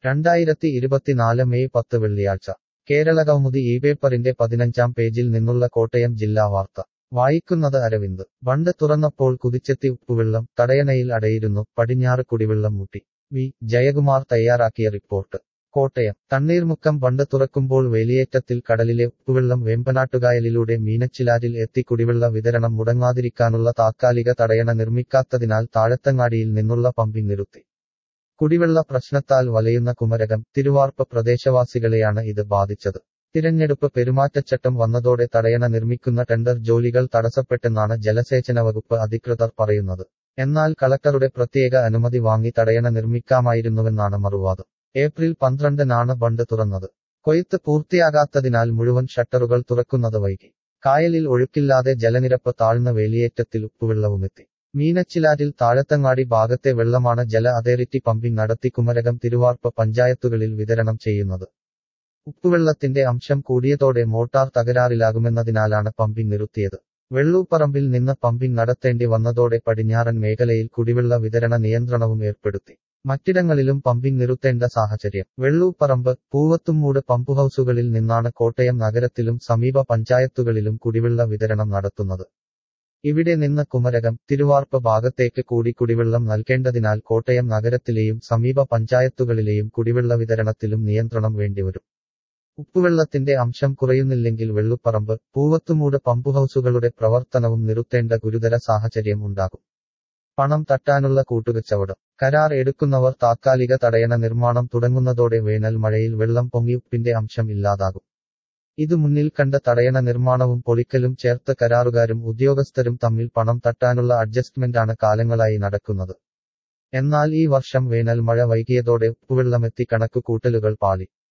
രണ്ടായിരത്തി ഇരുപത്തിനാല് മെയ് പത്ത് വെള്ളിയാഴ്ച കേരള കൗമുദി ഈ പേപ്പറിന്റെ പതിനഞ്ചാം പേജിൽ നിന്നുള്ള കോട്ടയം ജില്ലാ വാർത്ത വായിക്കുന്നത് അരവിന്ദ് ബണ്ട് തുറന്നപ്പോൾ കുതിച്ചെത്തി ഉപ്പുവെള്ളം തടയണയിൽ അടയിരുന്നു പടിഞ്ഞാറ് കുടിവെള്ളം മുട്ടി വി ജയകുമാർ തയ്യാറാക്കിയ റിപ്പോർട്ട് കോട്ടയം തണ്ണീർമുക്കം ബണ്ട് തുറക്കുമ്പോൾ വേലിയേറ്റത്തിൽ കടലിലെ ഉപ്പുവെള്ളം വേമ്പനാട്ടുകായലിലൂടെ മീനച്ചിലാറ്റിൽ എത്തി കുടിവെള്ള വിതരണം മുടങ്ങാതിരിക്കാനുള്ള താത്കാലിക തടയണ നിർമ്മിക്കാത്തതിനാൽ താഴത്തങ്ങാടിയിൽ നിന്നുള്ള പമ്പിംഗ് നിർത്തി കുടിവെള്ള പ്രശ്നത്താൽ വലയുന്ന കുമരകം തിരുവാർപ്പ് പ്രദേശവാസികളെയാണ് ഇത് ബാധിച്ചത് തിരഞ്ഞെടുപ്പ് പെരുമാറ്റച്ചട്ടം വന്നതോടെ തടയണ നിർമ്മിക്കുന്ന ടെൻഡർ ജോലികൾ തടസ്സപ്പെട്ടെന്നാണ് ജലസേചന വകുപ്പ് അധികൃതർ പറയുന്നത് എന്നാൽ കളക്ടറുടെ പ്രത്യേക അനുമതി വാങ്ങി തടയണ നിർമ്മിക്കാമായിരുന്നുവെന്നാണ് മറുവാദം ഏപ്രിൽ പന്ത്രണ്ടിനാണ് ബണ്ട് തുറന്നത് കൊയ്ത്ത് പൂർത്തിയാകാത്തതിനാൽ മുഴുവൻ ഷട്ടറുകൾ തുറക്കുന്നത് വൈകി കായലിൽ ഒഴുക്കില്ലാതെ ജലനിരപ്പ് താഴ്ന്ന വേലിയേറ്റത്തിൽ ഉപ്പുവെള്ളവുമെത്തി മീനച്ചിലാറ്റിൽ താഴത്തങ്ങാടി ഭാഗത്തെ വെള്ളമാണ് ജല അതേറിറ്റി പമ്പിംഗ് നടത്തി കുമരകം തിരുവാർപ്പ് പഞ്ചായത്തുകളിൽ വിതരണം ചെയ്യുന്നത് ഉപ്പുവെള്ളത്തിന്റെ അംശം കൂടിയതോടെ മോട്ടാർ തകരാറിലാകുമെന്നതിനാലാണ് പമ്പിംഗ് നിർത്തിയത് വെള്ളൂപ്പറമ്പിൽ നിന്ന് പമ്പിംഗ് നടത്തേണ്ടി വന്നതോടെ പടിഞ്ഞാറൻ മേഖലയിൽ കുടിവെള്ള വിതരണ നിയന്ത്രണവും ഏർപ്പെടുത്തി മറ്റിടങ്ങളിലും പമ്പിംഗ് നിർത്തേണ്ട സാഹചര്യം വെള്ളൂപ്പറമ്പ് പൂവത്തുംമൂട് പമ്പ് ഹൌസുകളിൽ നിന്നാണ് കോട്ടയം നഗരത്തിലും സമീപ പഞ്ചായത്തുകളിലും കുടിവെള്ള വിതരണം നടത്തുന്നത് ഇവിടെ നിന്ന് കുമരകം തിരുവാർപ്പ് ഭാഗത്തേക്ക് കൂടി കുടിവെള്ളം നൽകേണ്ടതിനാൽ കോട്ടയം നഗരത്തിലെയും സമീപ പഞ്ചായത്തുകളിലെയും കുടിവെള്ള വിതരണത്തിലും നിയന്ത്രണം വേണ്ടിവരും ഉപ്പുവെള്ളത്തിന്റെ അംശം കുറയുന്നില്ലെങ്കിൽ വെള്ളുപ്പറമ്പ് പൂവത്തുമൂട് പമ്പ് ഹൌസുകളുടെ പ്രവർത്തനവും നിർത്തേണ്ട ഗുരുതര സാഹചര്യം ഉണ്ടാകും പണം തട്ടാനുള്ള കൂട്ടുകച്ചവടം കരാർ എടുക്കുന്നവർ താത്കാലിക തടയണ നിർമ്മാണം തുടങ്ങുന്നതോടെ വേനൽ മഴയിൽ വെള്ളം പൊങ്ങി ഉപ്പിന്റെ അംശം ഇല്ലാതാകും ഇത് മുന്നിൽ കണ്ട തടയണ നിർമ്മാണവും പൊളിക്കലും ചേർത്ത് കരാറുകാരും ഉദ്യോഗസ്ഥരും തമ്മിൽ പണം തട്ടാനുള്ള അഡ്ജസ്റ്റ്മെന്റാണ് കാലങ്ങളായി നടക്കുന്നത് എന്നാൽ ഈ വർഷം വേനൽ മഴ വൈകിയതോടെ ഉപ്പുവെള്ളമെത്തി കണക്കു കൂട്ടലുകൾ പാളി